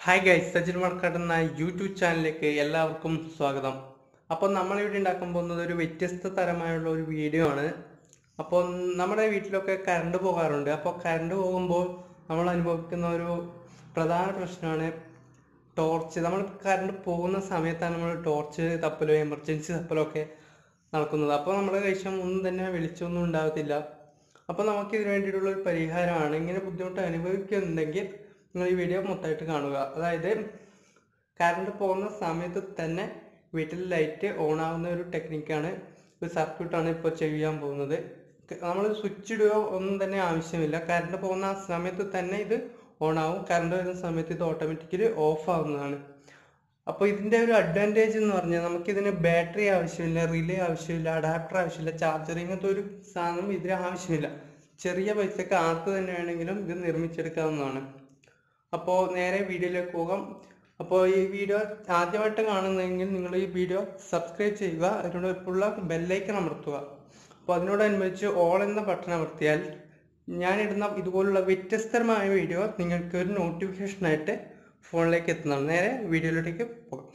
hi guys Sajin മർക്കാട് എന്ന YouTube ചാനലിലേക്ക് എല്ലാവർക്കും സ്വാഗതം അപ്പോൾ നമ്മളിവിടെ ഉണ്ടാക്കാൻ പോകുന്നത് ഒരു വ്യത്യസ്ത തരമായുള്ള ഒരു വീഡിയോ ആണ് അപ്പോൾ നമ്മുടെ വീട്ടിലൊക്കെ കറണ്ട് പോകാറുണ്ട് അപ്പോൾ കറണ്ട് പോകുമ്പോൾ നമ്മൾ അനുഭവിക്കുന്ന ഒരു പ്രധാന പ്രശ്നമാണ് ടോർച്ച് നമ്മൾ കറണ്ട് പോകുന്ന സമയത്താണ് നമ്മൾ ടോർച്ച് തപ്പലോ എമർജൻസി തപ്പലോ ഒക്കെ നടക്കുന്നത് അപ്പോൾ നമ്മുടെ കൈവശം ഒന്നും തന്നെ വെളിച്ചമൊന്നും ഉണ്ടാകത്തില്ല അപ്പോൾ നമുക്ക് ഇതിന് വേണ്ടിയിട്ടുള്ള ഒരു പരിഹാരമാണ് ഇങ്ങനെ ബുദ്ധിമുട്ട് അനുഭവിക്കുന്നുണ്ടെങ്കിൽ നിങ്ങൾ ഈ വീഡിയോ മൊത്തമായിട്ട് കാണുക അതായത് കറണ്ട് പോകുന്ന സമയത്ത് തന്നെ വീട്ടിൽ ലൈറ്റ് ഓൺ ആവുന്ന ഒരു ടെക്നിക്കാണ് ഒരു സർക്യൂട്ടാണ് ഇപ്പോൾ ചെയ്യാൻ പോകുന്നത് നമ്മൾ സ്വിച്ച് ഇടുകയോ ഒന്നും തന്നെ ആവശ്യമില്ല കറണ്ട് പോകുന്ന ആ സമയത്ത് തന്നെ ഇത് ഓൺ ആവും കറണ്ട് വരുന്ന സമയത്ത് ഇത് ഓട്ടോമാറ്റിക്കലി ഓഫ് ആവുന്നതാണ് അപ്പോൾ ഇതിൻ്റെ ഒരു അഡ്വാൻറ്റേജ് എന്ന് പറഞ്ഞാൽ നമുക്കിതിന് ബാറ്ററി ആവശ്യമില്ല റിലേ ആവശ്യമില്ല അഡാപ്റ്റർ ആവശ്യമില്ല ചാർജർ ഇങ്ങനത്തെ ഒരു സാധനം ഇതിന് ആവശ്യമില്ല ചെറിയ പൈസക്ക് ആർക്ക് തന്നെ വേണമെങ്കിലും ഇത് നിർമ്മിച്ചെടുക്കാവുന്നതാണ് അപ്പോൾ നേരെ വീഡിയോയിലേക്ക് പോകാം അപ്പോൾ ഈ വീഡിയോ ആദ്യമായിട്ട് കാണുന്നതെങ്കിൽ നിങ്ങൾ ഈ വീഡിയോ സബ്സ്ക്രൈബ് ചെയ്യുക അതിനോടൊപ്പമുള്ള ബെല്ലൈക്കൺ അമർത്തുക അപ്പോൾ അതിനോടനുബന്ധിച്ച് ഓൾ എന്ന ബട്ടൺ അമർത്തിയാൽ ഞാനിടുന്ന ഇതുപോലുള്ള വ്യത്യസ്തമായ വീഡിയോ നിങ്ങൾക്ക് ഒരു നോട്ടിഫിക്കേഷനായിട്ട് ഫോണിലേക്ക് എത്തുന്നതാണ് നേരെ വീഡിയോയിലേക്ക് പോകാം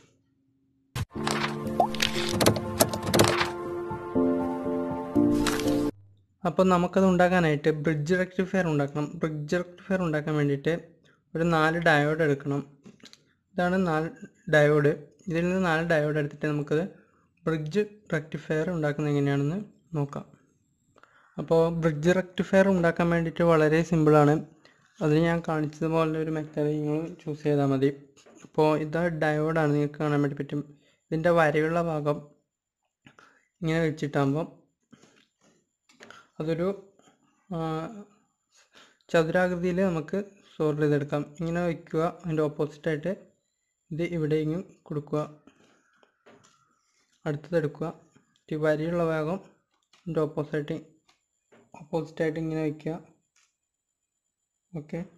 അപ്പോൾ നമുക്കത് ഉണ്ടാക്കാനായിട്ട് ബ്രിഡ്ജ് റെക്ടിഫയർ ഉണ്ടാക്കണം ബ്രിഡ്ജ് റെക്ടിഫയർ ഉണ്ടാക്കാൻ വേണ്ടിയിട്ട് ഒരു നാല് ഡയോഡ് എടുക്കണം ഇതാണ് നാല് ഡയോഡ് ഇതിൽ നിന്ന് നാല് ഡയോഡ് എടുത്തിട്ട് നമുക്കത് ബ്രിഡ്ജ് റെക്ടിഫയർ ഉണ്ടാക്കുന്നത് എങ്ങനെയാണെന്ന് നോക്കാം അപ്പോൾ ബ്രിഡ്ജ് റെക്ടിഫയർ ഉണ്ടാക്കാൻ വേണ്ടിയിട്ട് വളരെ സിമ്പിളാണ് അതിന് ഞാൻ കാണിച്ചതുപോലെ ഒരു മെത്തേഡ് നിങ്ങൾ ചൂസ് ചെയ്താൽ മതി അപ്പോൾ ഇത് ഡയോഡാണ് നിങ്ങൾക്ക് കാണാൻ വേണ്ടി പറ്റും ഇതിൻ്റെ വരയുള്ള ഭാഗം ഇങ്ങനെ വെച്ചിട്ടാകുമ്പോൾ അതൊരു ചതുരാകൃതിയിൽ നമുക്ക് സോൾവ് ചെയ്തെടുക്കാം ഇങ്ങനെ വയ്ക്കുക അതിൻ്റെ ഓപ്പോസിറ്റായിട്ട് ഇത് ഇവിടെയും കൊടുക്കുക അടുത്തതെടുക്കുക ഈ വരിയുള്ള ഭാഗം ഇതിൻ്റെ ഓപ്പോസിറ്റ് ഓപ്പോസിറ്റായിട്ട് ഇങ്ങനെ വയ്ക്കുക ഓക്കെ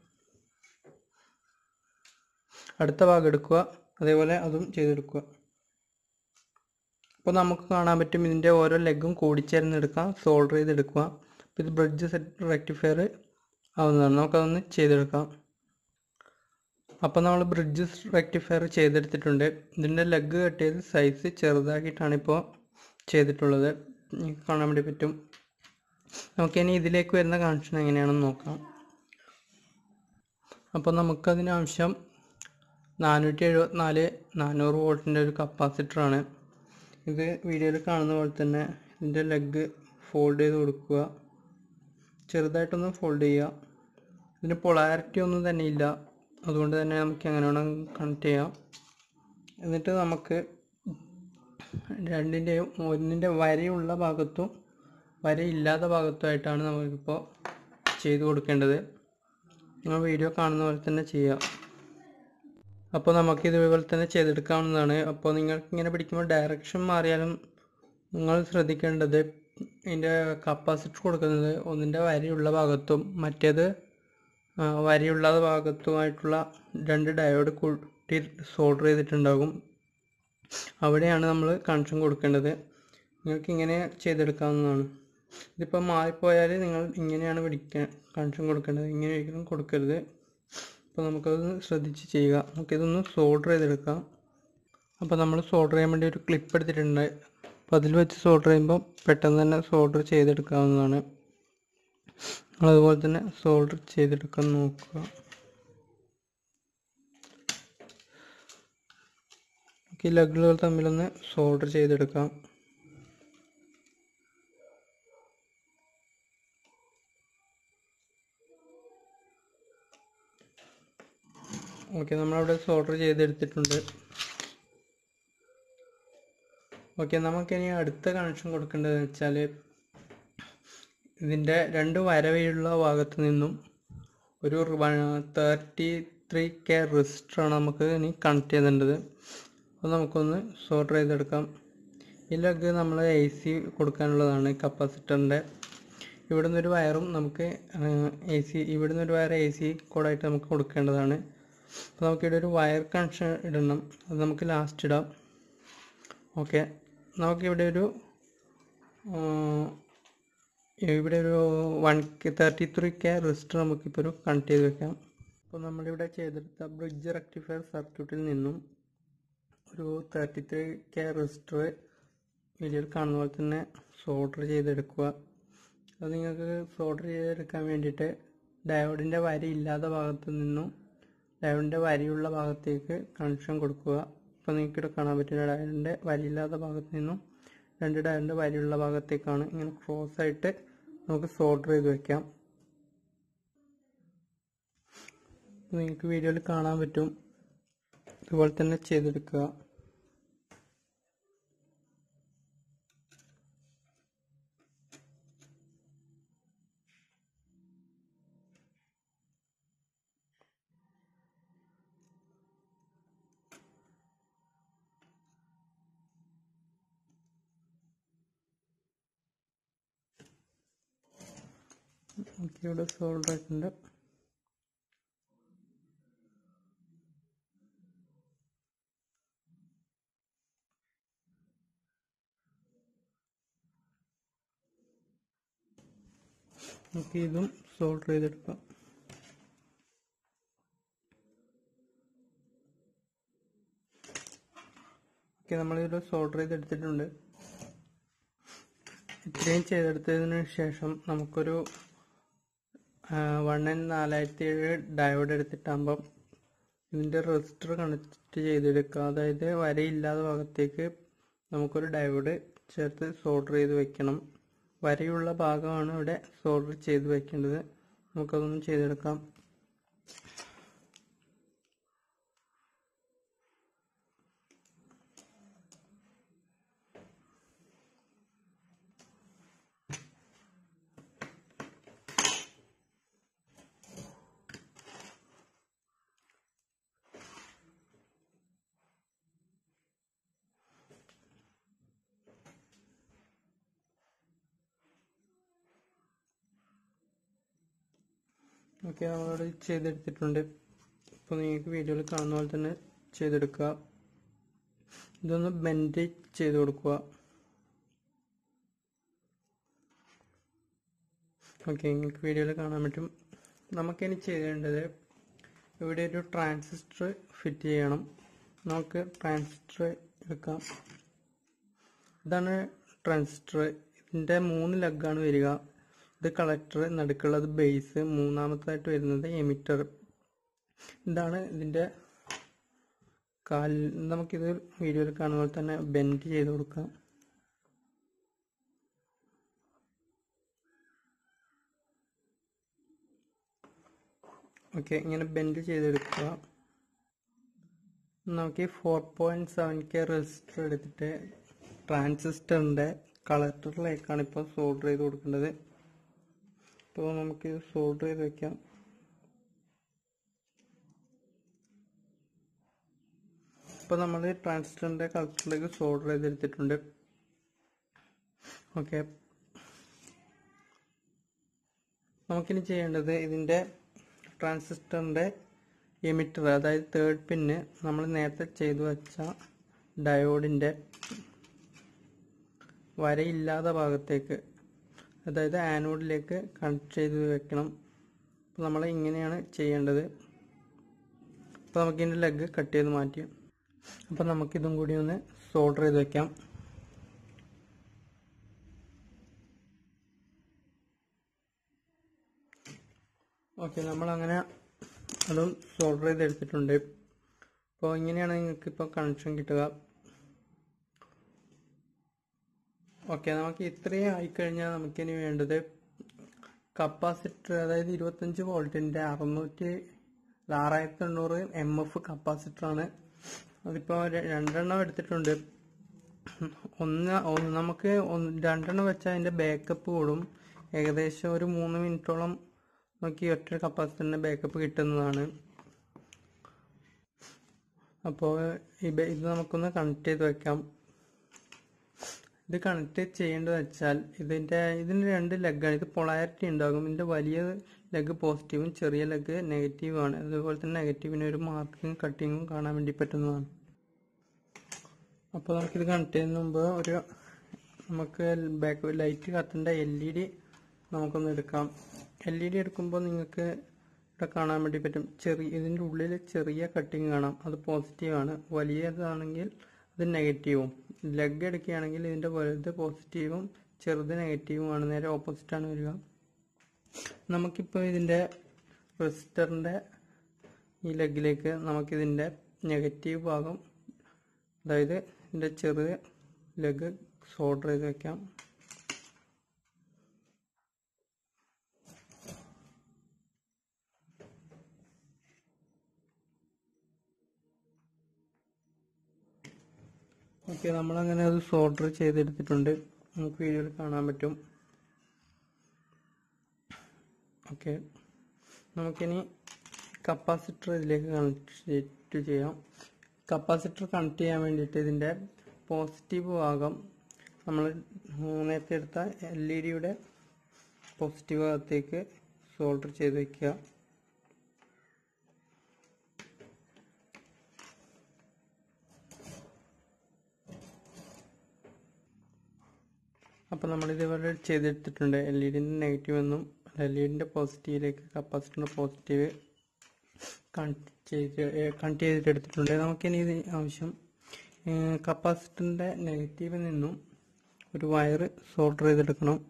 അടുത്ത ഭാഗം എടുക്കുക അതേപോലെ അതും ചെയ്തെടുക്കുക അപ്പോൾ നമുക്ക് കാണാൻ പറ്റും ഇതിൻ്റെ ഓരോ ലെഗും കൂടിച്ചേർന്നെടുക്കാം സോൾഡർ ചെയ്തെടുക്കുക അപ്പോൾ ഇത് ബ്രിഡ്ജ് സെറ്റ് റെക്ടിഫയർ ആവുന്നതാണ് നമുക്കതൊന്ന് ചെയ്തെടുക്കാം അപ്പോൾ നമ്മൾ ബ്രിഡ്ജ് റെക്ടിഫയർ ചെയ്തെടുത്തിട്ടുണ്ട് ഇതിൻ്റെ ലെഗ് കെട്ടിയത് സൈസ് ചെറുതാക്കിയിട്ടാണ് ഇപ്പോൾ ചെയ്തിട്ടുള്ളത് നിങ്ങൾക്ക് കാണാൻ വേണ്ടി പറ്റും നമുക്കിനി ഇതിലേക്ക് വരുന്ന കണക്ഷൻ എങ്ങനെയാണെന്ന് നോക്കാം അപ്പോൾ നമുക്കതിനാവശ്യം നാനൂറ്റി എഴുപത്തിനാല് നാനൂറ് വോൾട്ടിൻ്റെ ഒരു കപ്പാസിറ്ററാണ് ഇത് വീഡിയോയിൽ കാണുന്ന പോലെ തന്നെ ഇതിൻ്റെ ലെഗ് ഫോൾഡ് ചെയ്ത് കൊടുക്കുക ചെറുതായിട്ടൊന്ന് ഫോൾഡ് ചെയ്യുക ഇതിന് പൊളാരിറ്റി ഒന്നും തന്നെ ഇല്ല അതുകൊണ്ട് തന്നെ നമുക്ക് എങ്ങനെ വേണം കണക്ട് ചെയ്യാം എന്നിട്ട് നമുക്ക് രണ്ടിൻ്റെയും ഒന്നിൻ്റെ വരയുള്ള ഭാഗത്തും വരയില്ലാത്ത ഭാഗത്തുമായിട്ടാണ് നമുക്കിപ്പോൾ ചെയ്ത് കൊടുക്കേണ്ടത് നിങ്ങൾ വീഡിയോ കാണുന്ന പോലെ തന്നെ ചെയ്യാം അപ്പോൾ നമുക്ക് ഇതുപോലെ തന്നെ ചെയ്തെടുക്കാവുന്നതാണ് അപ്പോൾ നിങ്ങൾക്ക് ഇങ്ങനെ പിടിക്കുമ്പോൾ ഡയറക്ഷൻ മാറിയാലും നിങ്ങൾ ശ്രദ്ധിക്കേണ്ടത് ഇതിൻ്റെ കപ്പാസിറ്റർ കൊടുക്കുന്നത് ഒന്നിൻ്റെ വരിയുള്ള ഭാഗത്തും മറ്റേത് വരിയുള്ള ഭാഗത്തുമായിട്ടുള്ള രണ്ട് ഡയോഡ് കൂട്ടി സോൾഡർ ചെയ്തിട്ടുണ്ടാകും അവിടെയാണ് നമ്മൾ കണക്ഷൻ കൊടുക്കേണ്ടത് നിങ്ങൾക്ക് ഇങ്ങനെ ചെയ്തെടുക്കാവുന്നതാണ് ഇതിപ്പോൾ മാറിപ്പോയാൽ നിങ്ങൾ ഇങ്ങനെയാണ് പിടിക്കാൻ കണക്ഷൻ കൊടുക്കേണ്ടത് ഇങ്ങനെ ഒരിക്കലും കൊടുക്കരുത് അപ്പോൾ നമുക്കത് ശ്രദ്ധിച്ച് ചെയ്യുക നമുക്കിതൊന്ന് സോൾഡർ ചെയ്തെടുക്കാം അപ്പോൾ നമ്മൾ സോൾഡർ ചെയ്യാൻ വേണ്ടി ഒരു ക്ലിപ്പ് എടുത്തിട്ടുണ്ട് അപ്പോൾ അതിൽ വെച്ച് സോൾഡർ ചെയ്യുമ്പോൾ പെട്ടെന്ന് തന്നെ സോൾഡർ ചെയ്തെടുക്കാവുന്നതാണ് അതുപോലെ തന്നെ സോൾഡർ ചെയ്തെടുക്കാൻ നോക്കുക ഈ ലഗുകൾ തമ്മിലൊന്ന് സോൾഡർ ചെയ്തെടുക്കാം ഓക്കെ നമ്മളവിടെ സോൾഡർ ചെയ്തെടുത്തിട്ടുണ്ട് ഓക്കെ നമുക്കിനി അടുത്ത കണക്ഷൻ കൊടുക്കേണ്ടതെന്ന് വെച്ചാൽ ഇതിൻ്റെ രണ്ട് വരവയുള്ള ഭാഗത്ത് നിന്നും ഒരു തേർട്ടി ത്രീ കെ റെസിസ്റ്ററാണ് നമുക്ക് ഇനി കണക്ട് ചെയ്തേണ്ടത് അപ്പോൾ നമുക്കൊന്ന് സോൾഡർ ചെയ്തെടുക്കാം ഈ ലഗ് നമ്മൾ എ സി കൊടുക്കാനുള്ളതാണ് കപ്പാസിറ്ററിൻ്റെ ഇവിടെ നിന്നൊരു വയറും നമുക്ക് എ സി ഇവിടെ നിന്നൊരു വയർ എ സി കോഡായിട്ട് നമുക്ക് കൊടുക്കേണ്ടതാണ് അപ്പോൾ നമുക്കിവിടെ ഒരു വയർ കണക്ഷൻ ഇടണം അത് നമുക്ക് ലാസ്റ്റ് ഇടാം ഓക്കെ നമുക്കിവിടെ ഒരു ഇവിടെ ഒരു one K thirty three K resistor നമുക്കിപ്പോൾ ഒരു കണക്ട് ചെയ്ത് വെക്കാം അപ്പോൾ നമ്മളിവിടെ ചെയ്തെടുത്ത ബ്രിഡ്ജ് റെക്ടിഫയർ സർക്യൂട്ടിൽ നിന്നും ഒരു തേർട്ടി ത്രീ കെ റെസിസ്റ്റർ വീഡിയോയിൽ കാണുന്ന പോലെ തന്നെ സോൾഡർ ചെയ്തെടുക്കുക അത് നിങ്ങൾക്ക് സോൾഡർ ചെയ്തെടുക്കാൻ വേണ്ടിയിട്ട് ഡയോഡിൻ്റെ വരി ഇല്ലാത്ത ഭാഗത്ത് നിന്നും ഡയോഡിൻ്റെ വരിയുള്ള ഭാഗത്തേക്ക് കണക്ഷൻ കൊടുക്കുക ഇപ്പോൾ നിങ്ങൾക്ക് ഇവിടെ കാണാൻ പറ്റുന്ന ഡയോഡിൻ്റെ വരിയില്ലാത്ത ഭാഗത്ത് നിന്നും രണ്ട് ഡയോഡിൻ്റെ വരിയുള്ള ഭാഗത്തേക്കാണ് ഇങ്ങനെ ക്രോസ് ആയിട്ട് നമുക്ക് സോൾഡർ ചെയ്ത് വെക്കാം നിങ്ങൾക്ക് വീഡിയോയിൽ കാണാൻ പറ്റും ഇതുപോലെ തന്നെ ചെയ്തെടുക്കുക ഓക്കെ ഇവിടെ സോൾഡർ ആയിട്ടുണ്ട് നമുക്ക് ഇതും സോൾഡർ ചെയ്തെടുക്കാം ഓക്കെ നമ്മളിത് സോൾഡർ ചെയ്തെടുത്തിട്ടുണ്ട് ഇത്രയും ചെയ്തെടുത്തതിന് ശേഷം നമുക്കൊരു വൺ എൻ നാലായിരത്തി ഏഴ് ഡയോഡ് എടുത്തിട്ടാകുമ്പം ഇതിൻ്റെ റെസിസ്റ്റർ കണക്ട് ചെയ്തെടുക്കുക അതായത് വരയില്ലാത്ത ഭാഗത്തേക്ക് നമുക്കൊരു ഡയോഡ് ചേർത്ത് സോൾഡർ ചെയ്ത് വെക്കണം വരയുള്ള ഭാഗമാണ് ഇവിടെ സോൾഡർ ചെയ്ത് വെക്കേണ്ടത് നമുക്കതൊന്നും ചെയ്തെടുക്കാം ഓക്കെ നമ്മളവിടെ ചെയ്തെടുത്തിട്ടുണ്ട് ഇപ്പോൾ നിങ്ങൾക്ക് വീഡിയോയിൽ കാണുന്ന പോലെ തന്നെ ചെയ്തെടുക്കുക ഇതൊന്ന് ബെൻഡ് ചെയ്ത് കൊടുക്കുക ഓക്കെ നിങ്ങൾക്ക് വീഡിയോയിൽ കാണാൻ പറ്റും നമുക്കിനി ചെയ്യേണ്ടത് ഇവിടെ ഒരു ട്രാൻസിസ്റ്റർ ഫിറ്റ് ചെയ്യണം നമുക്ക് ട്രാൻസിസ്റ്റർ എടുക്കാം ഇതാണ് ട്രാൻസിസ്റ്റർ ഇതിൻ്റെ മൂന്ന് ലഗാണ് വരിക ഇത് കളക്ടർ നടുക്കുള്ളത് ബേസ് മൂന്നാമത്തായിട്ട് വരുന്നത് എമിറ്റർ ഇതാണ് ഇതിൻ്റെ കാൽ നമുക്കിത് വീഡിയോയിൽ കാണുന്ന പോലെ തന്നെ ബെൻഡ് ചെയ്ത് കൊടുക്കാം ഓക്കെ ഇങ്ങനെ ബെൻഡ് ചെയ്തെടുക്കുക നമുക്ക് ഈ four point seven K resistor എടുത്തിട്ട് ട്രാൻസിസ്റ്ററിൻ്റെ കളക്ടറിലേക്കാണ് ഇപ്പോൾ സോൾഡർ ചെയ്ത് കൊടുക്കേണ്ടത് അപ്പോൾ നമുക്ക് സോൾഡർ ചെയ്ത് വെക്കാം ഇപ്പോൾ നമ്മൾ ട്രാൻസിസ്റ്ററിൻ്റെ കളക്ടറിലേക്ക് സോൾഡർ ചെയ്തെടുത്തിട്ടുണ്ട് ഓക്കെ നമുക്കിനി ചെയ്യേണ്ടത് ഇതിൻ്റെ ട്രാൻസിസ്റ്ററിൻ്റെ എമിറ്റർ അതായത് തേർഡ് പിന്ന് നമ്മൾ നേരത്തെ ചെയ്തു വെച്ച ഡയോഡിൻ്റെ വരയില്ലാത്ത ഭാഗത്തേക്ക് അതായത് ആനോഡിലേക്ക് കണക്ട് ചെയ്ത് വെക്കണം അപ്പോൾ നമ്മൾ ഇങ്ങനെയാണ് ചെയ്യേണ്ടത് അപ്പോൾ നമുക്ക് ഇതിൻ്റെ ലെഗ് കട്ട് ചെയ്ത് മാറ്റി അപ്പോൾ നമുക്കിതും കൂടി ഒന്ന് സോൾഡർ ചെയ്ത് വെക്കാം ഓക്കെ നമ്മളങ്ങനെ അതും സോൾഡർ ചെയ്ത് എടുത്തിട്ടുണ്ട് അപ്പോൾ ഇങ്ങനെയാണ് നിങ്ങൾക്ക് ഇപ്പോൾ കണക്ഷൻ കിട്ടുക ഓക്കെ നമുക്ക് ഇത്രയും ആയിക്കഴിഞ്ഞാൽ നമുക്കിനി വേണ്ടത് കപ്പാസിറ്റർ അതായത് ഇരുപത്തഞ്ച് വോൾട്ടിൻ്റെ അറുന്നൂറ്റി ആറായിരത്തി എണ്ണൂറ് എം എഫ് കപ്പാസിറ്ററാണ് അതിപ്പോൾ രണ്ടെണ്ണം എടുത്തിട്ടുണ്ട് ഒന്ന് ഒന്ന് നമുക്ക് ഒന്ന് രണ്ടെണ്ണം വെച്ചാൽ അതിൻ്റെ ബാക്കപ്പ് കൂടും ഏകദേശം ഒരു മൂന്ന് മിനിറ്റോളം നമുക്ക് ഈ ഒറ്റ കപ്പാസിറ്ററിൻ്റെ ബാക്കപ്പ് കിട്ടുന്നതാണ് അപ്പോൾ ഇത് നമുക്കൊന്ന് കണക്ട് ചെയ്ത് വെക്കാം ഇത് കണക്ട് ചെയ്യേണ്ടത് വെച്ചാൽ ഇതിൻ്റെ ഇതിന് രണ്ട് ലെഗാണ് ഇത് പൊളാരിറ്റി ഉണ്ടാകും ഇതിൻ്റെ വലിയ ലെഗ് പോസിറ്റീവും ചെറിയ ലെഗ് നെഗറ്റീവുമാണ് അതുപോലെ തന്നെ നെഗറ്റീവിന് ഒരു മാർക്കിങ്ങും കട്ടിങ്ങും കാണാൻ വേണ്ടി പറ്റുന്നതാണ് അപ്പോൾ നമുക്കിത് കണക്ട് ചെയ്യുന്നതിന് മുമ്പ് ഒരു നമുക്ക് ബാക്ക് ലൈറ്റ് കത്തേണ്ട എൽ ഇ ഡി നമുക്കൊന്ന് എടുക്കാം എൽ ഇ ഡി എടുക്കുമ്പോൾ നിങ്ങൾക്ക് ഇവിടെ കാണാൻ വേണ്ടി പറ്റും ചെറിയ ഇതിൻ്റെ ഉള്ളിൽ ചെറിയ കട്ടിങ് കാണാം അത് പോസിറ്റീവാണ് വലിയതാണെങ്കിൽ അത് നെഗറ്റീവും ലെഗ് എടുക്കുകയാണെങ്കിൽ ഇതിൻ്റെ വലുത് പോസിറ്റീവും ചെറുത് നെഗറ്റീവും ആണ് നേരെ ഓപ്പോസിറ്റാണ് വരിക നമുക്കിപ്പോൾ ഇതിൻ്റെ റെസിസ്റ്ററിൻ്റെ ഈ ലെഗിലേക്ക് നമുക്കിതിൻ്റെ നെഗറ്റീവ് ഭാഗം അതായത് ഇതിൻ്റെ ചെറിയ ലെഗ് സോൾഡർ ചെയ്ത് വെക്കാം ഓക്കെ നമ്മളങ്ങനെ അത് സോൾഡർ ചെയ്തെടുത്തിട്ടുണ്ട് നമുക്ക് വീഡിയോയിൽ കാണാൻ പറ്റും ഓക്കെ നമുക്കിനി കപ്പാസിറ്റർ ഇതിലേക്ക് കണക്ട് ചെയ്യാം കപ്പാസിറ്റർ കണക്ട് ചെയ്യാൻ വേണ്ടിയിട്ട് ഇതിൻ്റെ പോസിറ്റീവ് ഭാഗം നമ്മൾ നേരത്തെ എടുത്ത എൽ ഇ ഡിയുടെ പോസിറ്റീവ് ഭാഗത്തേക്ക് സോൾഡർ ചെയ്ത് വയ്ക്കുക അപ്പോൾ നമ്മൾ ഇതേപോലെ ചെയ്തെടുത്തിട്ടുണ്ട് എൽ ഇ ഡിൻ്റെ നെഗറ്റീവ് എന്നും എൽ ഇ ഡിൻ്റെ പോസിറ്റീവിലേക്ക് കപ്പാസിറ്ററിൻ്റെ പോസിറ്റീവ് കണക്ട് ചെയ്ത് കണക്ട് ചെയ്തിട്ട് എടുത്തിട്ടുണ്ട് നമുക്കിനി ഇത് ആവശ്യം കപ്പാസിറ്ററിൻ്റെ നെഗറ്റീവിൽ നിന്നും ഒരു വയർ സോൾഡർ ചെയ്തെടുക്കണം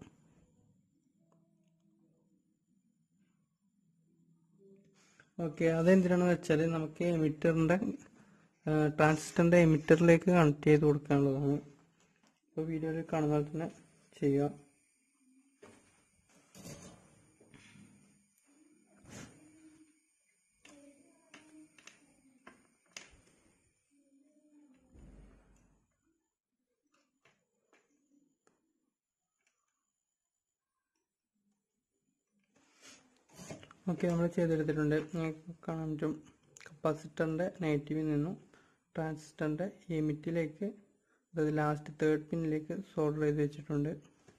ഓക്കെ അതെന്തിനാണെന്ന് വെച്ചാൽ നമുക്ക് എമിറ്ററിൻ്റെ ട്രാൻസിസ്റ്ററിൻ്റെ എമിറ്ററിലേക്ക് കണക്ട് ചെയ്ത് കൊടുക്കാനുള്ളതാണ് ഇപ്പോൾ വീഡിയോയിൽ കാണുന്ന പോലെ തന്നെ ചെയ്യുക ഓക്കെ നമ്മൾ ചെയ്തെടുത്തിട്ടുണ്ട് നിങ്ങൾക്ക് കാണാൻ പറ്റും കപ്പാസിറ്ററിൻ്റെ നെഗറ്റീവിൽ നിന്നും ട്രാൻസിസ്റ്ററിൻ്റെ എമിറ്റിലേക്ക് അതായത് ലാസ്റ്റ് തേർഡ് പിന്നിലേക്ക് സോൾഡർ ചെയ്ത് വെച്ചിട്ടുണ്ട്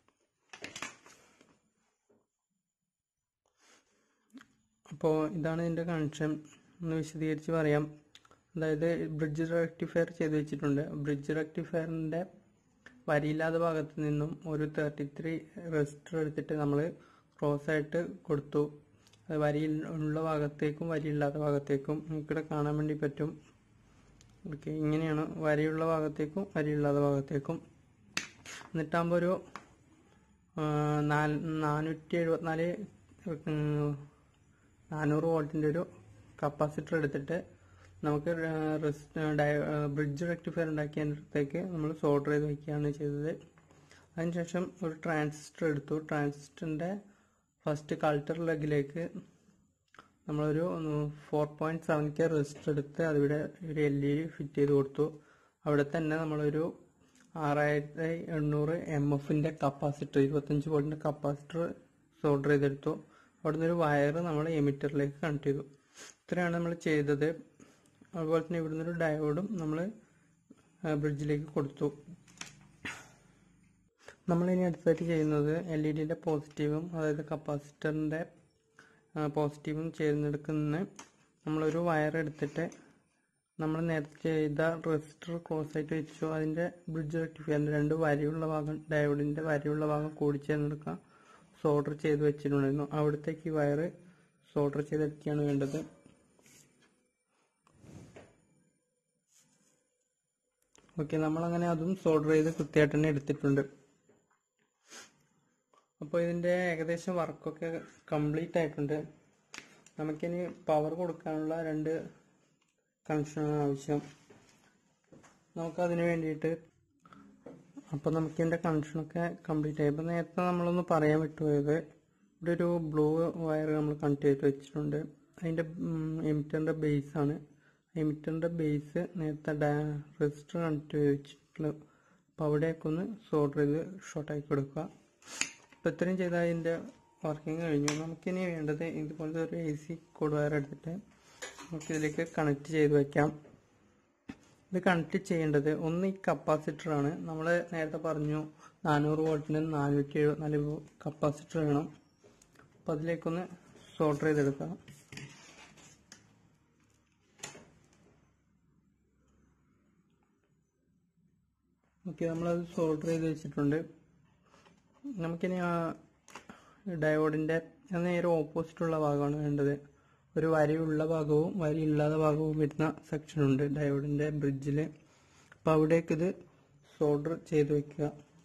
അപ്പോൾ ഇതാണ് ഇതിൻ്റെ കണക്ഷൻ ഒന്ന് വിശദീകരിച്ച് പറയാം അതായത് ബ്രിഡ്ജ് റെക്ടിഫയർ ചെയ്ത് വെച്ചിട്ടുണ്ട് ബ്രിഡ്ജ് റെക്ടിഫയറിൻ്റെ വരിയില്ലാത്ത ഭാഗത്ത് നിന്നും ഒരു തേർട്ടി ത്രീ റെസിസ്റ്റർ എടുത്തിട്ട് നമ്മൾ ക്രോസ് ആയിട്ട് കൊടുത്തു അത് വരിയിൽ ഉള്ള ഭാഗത്തേക്കും വരിയില്ലാത്ത ഭാഗത്തേക്കും നമുക്കിവിടെ കാണാൻ വേണ്ടി പറ്റും ഓക്കെ ഇങ്ങനെയാണ് വരിയുള്ള ഭാഗത്തേക്കും വരിയില്ലാത്ത ഭാഗത്തേക്കും എന്നിട്ടാകുമ്പോൾ ഒരു നാല് നാനൂറ്റി എഴുപത്തിനാല് നാനൂറ് വോൾട്ടിൻ്റെ ഒരു കപ്പാസിറ്റർ എടുത്തിട്ട് നമുക്ക് ബ്രിഡ്ജ് റെക്ടിഫയർ ഉണ്ടാക്കിയതിനടുത്തേക്ക് നമ്മൾ സോൾഡർ ചെയ്ത് വയ്ക്കുകയാണ് ചെയ്തത് അതിനുശേഷം ഒരു ട്രാൻസിസ്റ്റർ എടുത്തു ട്രാൻസിസ്റ്ററിൻ്റെ ഫസ്റ്റ് കൾട്ടർ ലെഗിലേക്ക് നമ്മളൊരു four point seven K resistor എടുത്ത് അതിവിടെ ഒരു എൽ ഇ ഡി ഫിറ്റ് ചെയ്ത് കൊടുത്തു അവിടെ തന്നെ നമ്മളൊരു ആറായിരത്തി എണ്ണൂറ് എം എഫിൻ്റെ കപ്പാസിറ്റർ ഇരുപത്തഞ്ച് വോൾട്ടിൻ്റെ കപ്പാസിറ്റർ സോൾഡർ ചെയ്തെടുത്തു അവിടുന്ന് ഒരു വയർ നമ്മൾ എമിറ്ററിലേക്ക് കണക്ട് ചെയ്തു ഇത്രയാണ് നമ്മൾ ചെയ്തത് അതുപോലെ തന്നെ ഇവിടുന്ന് ഒരു ഡയോഡും നമ്മൾ ബ്രിഡ്ജിലേക്ക് കൊടുത്തു നമ്മളിനി അടുത്തായിട്ട് ചെയ്യുന്നത് എൽ ഇ ഡിൻ്റെ പോസിറ്റീവും അതായത് കപ്പാസിറ്ററിൻ്റെ പോസിറ്റീവും ചേർന്നെടുക്കുന്ന നമ്മളൊരു വയർ എടുത്തിട്ട് നമ്മൾ നേരത്തെ ചെയ്ത റെസിസ്റ്റർ ക്ലോസ് ആയിട്ട് വെച്ചു അതിൻ്റെ ബ്രിഡ്ജ് റെക്ടിഫയറിൻ്റെ രണ്ട് വരിയുള്ള ഭാഗം ഡയോഡിൻ്റെ വരിയുള്ള ഭാഗം കൂടി ചേർന്നെടുക്കുക സോൾഡർ ചെയ്ത് വെച്ചിട്ടുണ്ടായിരുന്നു അവിടത്തേക്ക് ഈ വയർ സോൾഡർ ചെയ്തെടുക്കുകയാണ് വേണ്ടത് ഓക്കെ നമ്മളങ്ങനെ അതും സോൾഡർ ചെയ്ത് കൃത്യമായിട്ട് തന്നെ എടുത്തിട്ടുണ്ട് അപ്പോൾ ഇതിൻ്റെ ഏകദേശം വർക്കൊക്കെ കംപ്ലീറ്റ് ആയിട്ടുണ്ട് നമുക്കിനി പവർ കൊടുക്കാനുള്ള രണ്ട് കണക്ഷനാണ് ആവശ്യം നമുക്കതിന് വേണ്ടിയിട്ട് അപ്പോൾ നമുക്ക് ഇതിൻ്റെ കണക്ഷനൊക്കെ കംപ്ലീറ്റ് ആയി ഇപ്പോൾ നേരത്തെ നമ്മളൊന്ന് പറയാൻ വിട്ടുപോയത് ഇവിടെ ഒരു ബ്ലൂ വയർ നമ്മൾ കണക്ട് ചെയ്ത് വെച്ചിട്ടുണ്ട് അതിൻ്റെ എമിറ്ററിൻ്റെ ബേസ് ആണ് എമിറ്ററിൻ്റെ ബേസ് നേരത്തെ റെസിസ്റ്റർ കണക്ട് ചെയ്ത് വെച്ചിട്ടുള്ളത് അപ്പോൾ അവിടെയൊക്കെ ഒന്ന് സോൾഡർ ചെയ്ത് ഷോർട്ടാക്കി കൊടുക്കുക അപ്പോൾ ഇത്രയും ചെയ്താൽ അതിൻ്റെ വർക്കിംഗ് കഴിഞ്ഞു നമുക്കിനി വേണ്ടത് ഇതുപോലത്തെ ഒരു എ സി കോഡ് വയർ എടുത്തിട്ട് നമുക്കിതിലേക്ക് കണക്ട് ചെയ്ത് വയ്ക്കാം ഇത് കണക്ട് ചെയ്യേണ്ടത് ഒന്ന് ഈ കപ്പാസിറ്റർ ആണ് നമ്മൾ നേരത്തെ പറഞ്ഞു നാനൂറ് വോൾട്ടിന് നാനൂറ്റി എഴുപത്തിനാല് കപ്പാസിറ്റർ വേണം അപ്പോൾ അതിലേക്കൊന്ന് സോൾഡർ ചെയ്തെടുക്കാം ഓക്കെ നമ്മളത് സോൾഡർ ചെയ്ത് വെച്ചിട്ടുണ്ട് നമുക്കിനി ആ ഡയോഡിൻ്റെ നേരെ ഓപ്പോസിറ്റുള്ള ഭാഗമാണ് വേണ്ടത് ഒരു വരയുള്ള ഭാഗവും വരയില്ലാത്ത ഭാഗവും വരുന്ന സെക്ഷൻ ഉണ്ട് ഡയോഡിന്റെ ബ്രിഡ്ജിൽ അപ്പോൾ അവിടേക്ക് ഇത് സോൾഡർ ചെയ്ത് വെക്കുക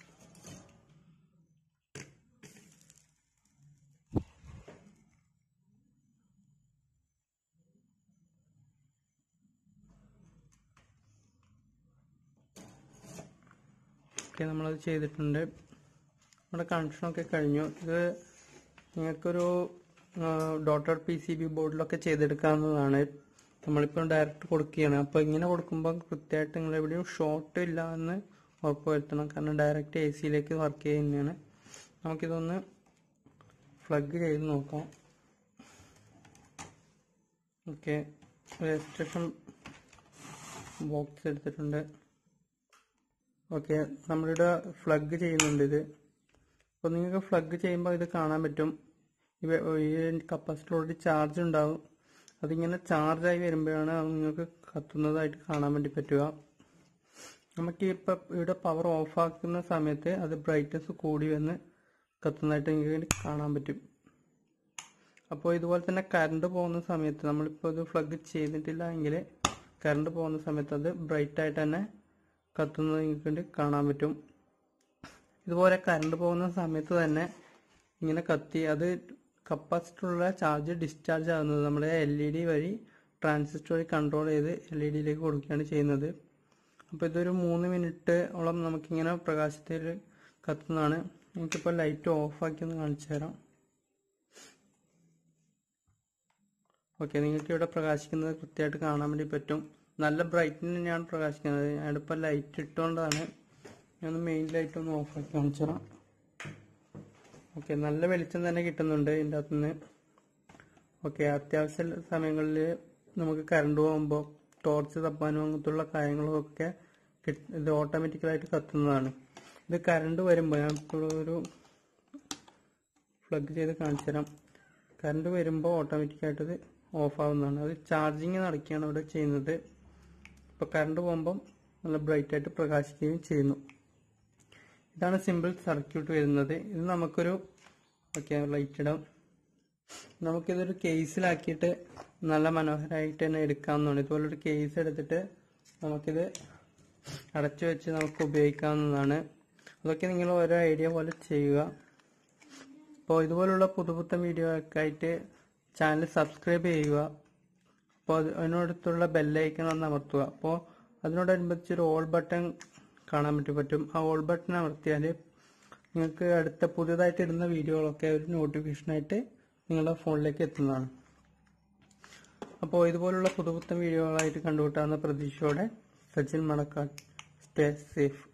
ഓക്കെ നമ്മളത് ചെയ്തിട്ടുണ്ട് നമ്മുടെ കണക്ഷനൊക്കെ കഴിഞ്ഞു ഇത് നിങ്ങൾക്കൊരു ഡോട്ടർ പി സി ബി ബോർഡിലൊക്കെ ചെയ്തെടുക്കാവുന്നതാണ് നമ്മളിപ്പോൾ ഡയറക്റ്റ് കൊടുക്കുകയാണ് അപ്പോൾ ഇങ്ങനെ കൊടുക്കുമ്പോൾ കൃത്യമായിട്ട് നിങ്ങൾ എവിടെയും ഷോർട്ട് ഇല്ല എന്ന് ഉറപ്പ് വരുത്തണം കാരണം ഡയറക്റ്റ് എ സിയിലേക്ക് വർക്ക് ചെയ്യുന്നതാണ് നമുക്കിതൊന്ന് പ്ലഗ് ചെയ്ത് നോക്കാം ഓക്കെ രജിസ്ട്രേഷൻ ബോക്സ് എടുത്തിട്ടുണ്ട് ഓക്കെ നമ്മളിവിടെ ഫ്ലഗ് ചെയ്യുന്നുണ്ട് ഇത് അപ്പോൾ നിങ്ങൾക്ക് ഫ്ലഗ് ചെയ്യുമ്പോൾ ഇത് കാണാൻ പറ്റും ഇവ ഈ കപ്പാസിറ്ററോട് ചാർജ് ഉണ്ടാവും അതിങ്ങനെ ചാർജായി വരുമ്പോഴാണ് അത് നിങ്ങൾക്ക് കത്തുന്നതായിട്ട് കാണാൻ വേണ്ടി പറ്റുക നമുക്ക് ഇപ്പം ഇവിടെ പവർ ഓഫ് ആക്കുന്ന സമയത്ത് അത് ബ്രൈറ്റ്നസ് കൂടി വന്ന് കത്തുന്നതായിട്ട് നിങ്ങൾക്ക് കാണാൻ പറ്റും അപ്പോൾ ഇതുപോലെ തന്നെ കറണ്ട് പോകുന്ന സമയത്ത് നമ്മളിപ്പോൾ ഇത് ഫ്ലഗ് ചെയ്തിട്ടില്ല എങ്കിൽ കറണ്ട് പോകുന്ന സമയത്ത് അത് ബ്രൈറ്റ് ആയിട്ട് തന്നെ കത്തുന്നത് നിങ്ങൾക്ക് കാണാൻ പറ്റും ഇതുപോലെ കറണ്ട് പോകുന്ന സമയത്ത് തന്നെ ഇങ്ങനെ കത്തി അത് കപ്പാസിറ്ററുള്ള ചാർജ് ഡിസ്ചാർജ് ആകുന്നത് നമ്മുടെ എൽ ഇ ഡി വഴി ട്രാൻസിസ്റ്റർ വഴി കൺട്രോൾ ചെയ്ത് എൽ ഇ ഡിയിലേക്ക് കൊടുക്കുകയാണ് ചെയ്യുന്നത് അപ്പോൾ ഇതൊരു മൂന്ന് മിനിറ്റ് ഓളം നമുക്കിങ്ങനെ പ്രകാശത്തിൽ കത്തുന്നതാണ് എനിക്കിപ്പോൾ ലൈറ്റ് ഓഫാക്കി ഒന്ന് കാണിച്ചു തരാം ഓക്കെ നിങ്ങൾക്ക് ഇവിടെ പ്രകാശിക്കുന്നത് കൃത്യമായിട്ട് കാണാൻ വേണ്ടി പറ്റും നല്ല ബ്രൈറ്റിന് തന്നെയാണ് പ്രകാശിക്കുന്നത് ഞാനിപ്പോൾ ലൈറ്റ് ഇട്ടുകൊണ്ടാണ് ഞാൻ മെയിൻ ലൈറ്റ് ഒന്ന് ഓഫാക്കി കാണിച്ചു തരാം ഓക്കെ നല്ല വെളിച്ചം തന്നെ കിട്ടുന്നുണ്ട് ഇതിൻ്റെ അകത്തുനിന്ന് ഓക്കെ അത്യാവശ്യ സമയങ്ങളിൽ നമുക്ക് കറണ്ട് പോകുമ്പോൾ ടോർച്ച് തപ്പാനും അങ്ങനത്തുള്ള കാര്യങ്ങളും ഒക്കെ കിട്ട്- ഇത് ഓട്ടോമാറ്റിക്കലായിട്ട് കത്തുന്നതാണ് ഇത് കറണ്ട് വരുമ്പോൾ ഞാൻ ഇപ്പോൾ ഒരു പ്ലഗ് ചെയ്ത് കാണിച്ചു തരാം കറണ്ട് വരുമ്പോൾ ഓട്ടോമാറ്റിക്കായിട്ട് ഇത് ഓഫ് ആവുന്നതാണ് അത് ചാർജിങ് നടക്കുകയാണ് ഇവിടെ ചെയ്യുന്നത് ഇപ്പോൾ കറണ്ട് പോകുമ്പം നല്ല ബ്രൈറ്റ് ആയിട്ട് പ്രകാശിക്കുകയും ചെയ്യുന്നു ഇതാണ് സിമ്പിൾ സർക്യൂട്ട് വരുന്നത് ഇത് നമുക്കൊരു ഓക്കെ ലൈറ്റ് ഇടാം നമുക്കിതൊരു കേസിലാക്കിയിട്ട് നല്ല മനോഹരമായിട്ട് തന്നെ എടുക്കാവുന്നതാണ് ഇതുപോലൊരു കേസ് എടുത്തിട്ട് നമുക്കിത് അടച്ചു വെച്ച് നമുക്ക് ഉപയോഗിക്കാവുന്നതാണ് അതൊക്കെ നിങ്ങൾ ഓരോ ഐഡിയ പോലെ ചെയ്യുക അപ്പോൾ ഇതുപോലുള്ള പുതുപുത്തൻ വീഡിയോ ഒക്കെ ആയിട്ട് ചാനൽ സബ്സ്ക്രൈബ് ചെയ്യുക അപ്പോൾ അത് അതിനോടത്തുള്ള ബെല്ലൈക്കൺ ഒന്ന് അമർത്തുക അപ്പോൾ അതിനോടനുബന്ധിച്ച് ഒരു ഓൾ ബട്ടൺ കാണാൻ പറ്റി പറ്റും ആ ഓൾ ബട്ടൺ അമർത്തിയാൽ നിങ്ങൾക്ക് അടുത്ത പുതിയതായിട്ട് ഇടുന്ന വീഡിയോകളൊക്കെ ഒരു നോട്ടിഫിക്കേഷനായിട്ട് നിങ്ങളുടെ ഫോണിലേക്ക് എത്തുന്നതാണ് അപ്പോൾ ഇതുപോലുള്ള പുതുപുത്തൻ വീഡിയോകളായിട്ട് കണ്ടുകിട്ടാവുന്ന പ്രതീക്ഷയോടെ സച്ചിൻ മണക്കാട് സ്റ്റേ സേഫ്